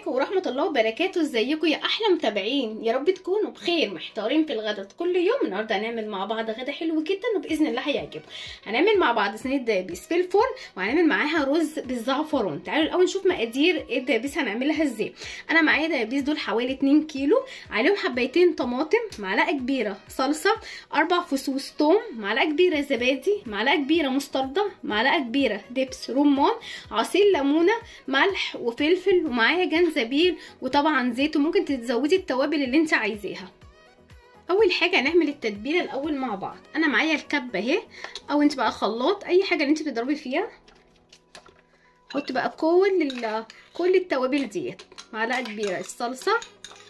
عليكم ورحمة الله وبركاته ازيكم يا احلى متابعين يا رب تكونوا بخير محتارين في الغدا كل يوم النهارده هنعمل مع بعض غدا حلو جدا وباذن الله هيعجبكم هنعمل مع بعض صينيه دبابيس في الفرن وهنعمل معاها رز بالزعفران تعالوا الاول نشوف مقادير الدبابيس هنعملها ازاي انا معايا دبابيس دول حوالي 2 كيلو عليهم حبايتين طماطم معلقه كبيره صلصه اربع فصوص توم معلقه كبيره زبادي معلقه كبيره مستردة معلقه كبيره دبس رمان عصير ليمونه ملح وفلفل ومعايا جنزبيل وطبعا زيت وممكن تزودي التوابل اللي انت عايزاها اول حاجه هنعمل التتبيله الاول مع بعض انا معايا الكبه اهي او انت بقى خلاط اي حاجه اللي انت بتضربي فيها حط بقى كل كل التوابل ديت معلقه كبيره الصلصه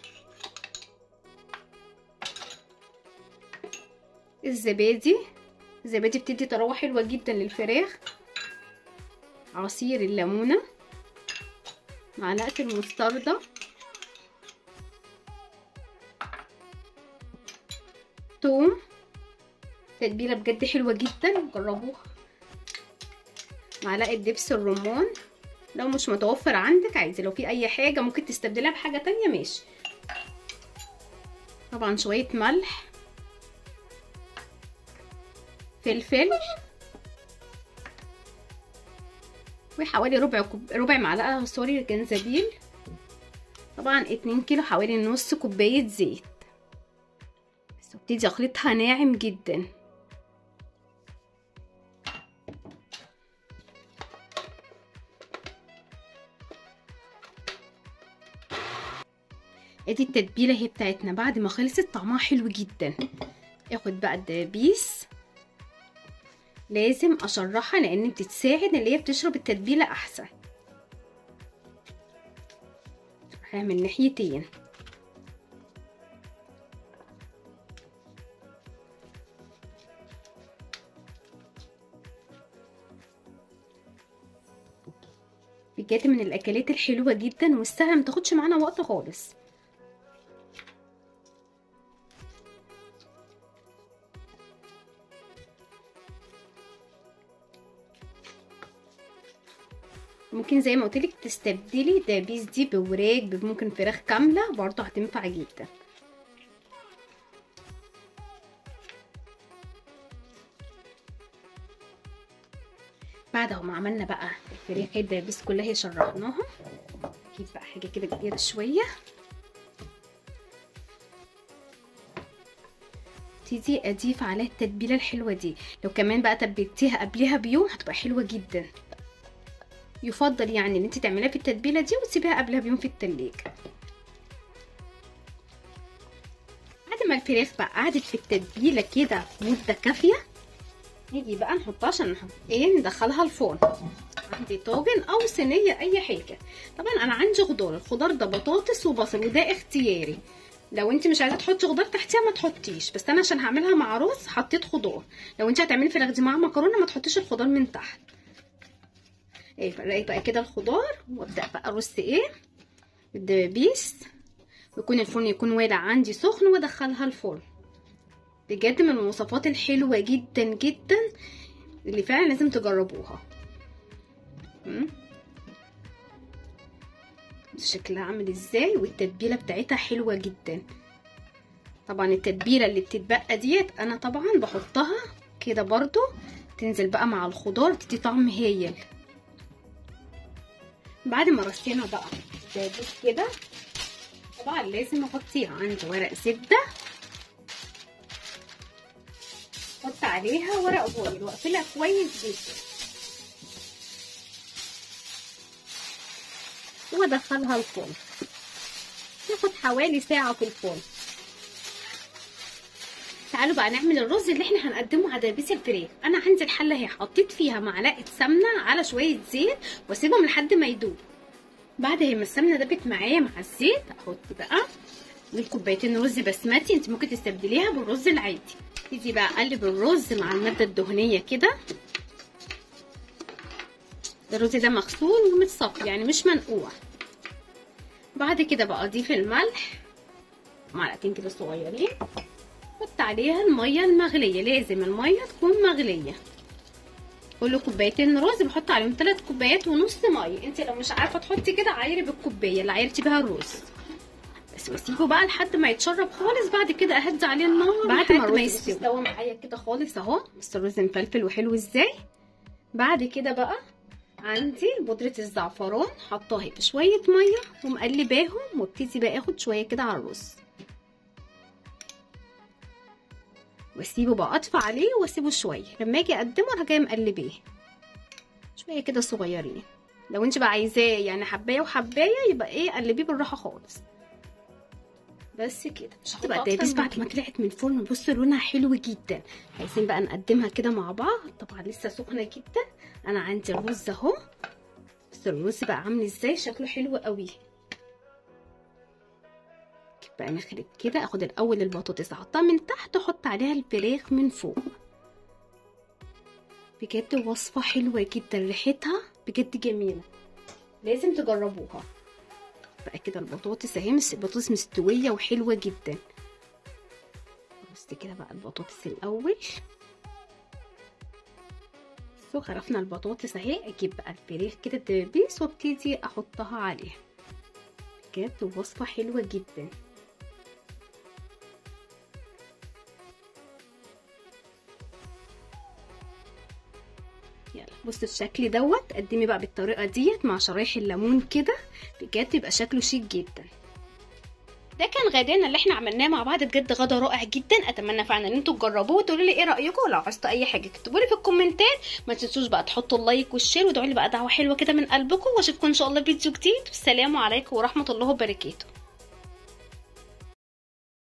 الزبادي الزبادي بتدي طراوه حلوه جدا للفراخ عصير الليمونه معلقه المستردة توم تتبيله بجد حلوه جدا جربوها معلقه دبس الرمان لو مش متوفر عندك عادي لو في اي حاجه ممكن تستبدلها بحاجه تانية ماشي طبعا شويه ملح فلفل وحوالي ربع كوب... ربع معلقه سوري جنزبيل طبعا اتنين كيلو حوالي نص كوبايه زيت بس وابتدي اخلطها ناعم جدا ادي التتبيله هي بتاعتنا بعد ما خلصت طعمها حلو جدا اخد بقى الدبابيس لازم اشرحها لان بتتساعد اللي هي بتشرب التتبيله احسن هعمل ناحيتين بجد من الاكلات الحلوه جدا والسهله متاخدش معانا وقت خالص ممكن زي ما قلتلك تستبدلي دبابيس دي بوراك ممكن فراخ كامله برضه هتنفع جدا بعد ما عملنا بقى الفراخ الدبابيس كلها هي شرحناها اجيب بقى حاجه كده كبيره شويه ابتدي اضيف عليها التتبيله الحلوه دي لو كمان بقى تبلتيها قبلها بيوم هتبقى حلوه جدا يفضل يعني ان انت تعمليها في التتبيله دي وتسيبيها قبلها بيوم في التلاجة بعد ما الفراخ بقى قعدت في التتبيله كده مده كافيه نيجي بقى نحطها عشان نحط ايه ندخلها الفرن عندي طاجن او صينيه اي حاجه طبعا انا عندي خضار الخضار ده بطاطس وبصل وده اختياري لو انت مش عايزه تحطي خضار تحتيها ما تحطيش بس انا عشان هعملها مع رز حطيت خضار لو انت هتعملي فراخ دي مع مكرونه ما تحطيش الخضار من تحت ايه فرقي بقى كده الخضار وابدا بقى ارص ايه الدبابيس ويكون الفرن يكون والع عندي سخن وادخلها الفرن بجد من الوصفات الحلوه جدا جدا اللي فعلا لازم تجربوها شكلها عامل ازاي والتتبيله بتاعتها حلوه جدا طبعا التتبيله اللي بتتبقى ديت انا طبعا بحطها كده برضو تنزل بقى مع الخضار تدي طعم هايل بعد ما رصينا بقى الدبابيس كده طبعا لازم اغطيها عندي ورق زبده احط عليها ورق فويل واقفلها كويس جدا وادخلها الفرن تاخد حوالي ساعه في الفرن تعالوا بقى نعمل الرز اللي احنا هنقدمه على دبابيس الفراخ انا عندي الحله اهي حطيت فيها معلقه سمنه على شويه زيت واسيبهم لحد ما يدوب بعد ما السمنه دبت معايا مع الزيت احط بقى من كوبايتين رز بسمتي انت ممكن تستبدليها بالرز العادي تيجي بقى اقلب الرز مع الماده الدهنيه كده الرز ده مغسول ومتصفي يعني مش منقوع بعد كده بقى اضيف الملح معلقتين كده صغيرين احط عليها الميه المغليه لازم الميه تكون مغليه كل كوبايتين رز بحط عليهم 3 كوبايات ونص ميه انت لو مش عارفه تحطي كده عايري بالكوبايه اللي عايرتي بيها الرز بس واسيبه بقى لحد ما يتشرب خالص بعد كده اهدي عليه النار بعد ما الرز يستوي استوى معايا كده خالص اهو بس الرز مفلفل وحلو ازاي بعد كده بقى عندي بودرة الزعفران حطاها في شوية مية ومقلباهم وابتدي بقى اخد شوية كده على الرز واسيبه بقى اطفي عليه واسيبه شوية لما اجي اقدمه انا جايه مقلباه شوية كده صغيرين لو انت بقى عايزاه يعني حبايه وحبايه يبقى ايه قلبيه بالراحه خالص بس كده مش هتبقى الدبابيس بعد ما طلعت من الفرن بصوا لونها حلو جدا عايزين بقى نقدمها كده مع بعض طبعا لسه سخنه جدا انا عندي الرز اهو بس الرز بقى عامل ازاي شكله حلو قوي بقى نخرج كده اخد الاول البطاطس احطها من تحت احط عليها الفراخ من فوق بجد وصفه حلوه جدا ريحتها بجد جميله لازم تجربوها بقى كده البطاطس اهي البطاطس مستويه وحلوه جدا بس كده بقى البطاطس الاول بصوا خرفنا البطاطس اهي اجيب بقى الفراخ كده الدبابيس وابتدي احطها عليها بجد وصفه حلوه جدا يلا بصوا الشكل دوت قدمي بقى بالطريقه ديت مع شرايح الليمون كده بجد يبقى شكله شيك جدا ده كان غدانا اللي احنا عملناه مع بعض بجد غدا رائع جدا اتمنى فعلا ان انتوا تجربوه وتقولوا لي ايه رايكم ولو عايزتوا اي حاجه اكتبوا لي في الكومنتات ما تنسوش بقى تحطوا اللايك والشير وادعوا لي بقى دعوه حلوه كده من قلبكم واشوفكم ان شاء الله فيديو جديد والسلام عليكم ورحمه الله وبركاته